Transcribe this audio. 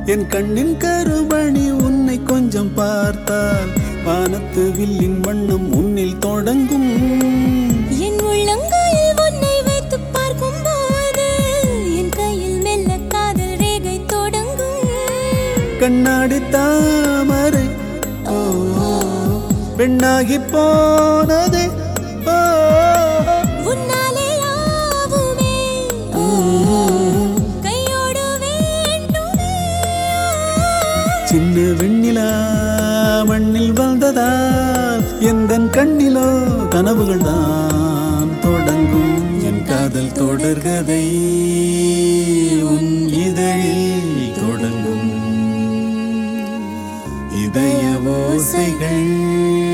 என் கண்ணின் கருமணி உன்னை கொஞ்சம் பார்த்தால் வானத்து வில்லின் வண்ணம் உன்னில் தொடங்கும் என் உள்ளங்கையில் உன்னை வைத்து பார்க்கும் போது என் கையில் மெல்ல காதல் ரேகை தொடங்கும் கண்ணாடி தாமரை ஓ பெண்ணாகி போனதே ஓ உன்னாலே யாவுமே கையோடு வேண்டுமே சின்ன வெண்ணிலா மண்ணில் வந்ததால் எந்த கண்ணிலோ கனவுகள் தான் தொடங்கும் என் காதல் தொடர்கதை உன் இதழில் தொடங்கும் இதய ஓசைகள்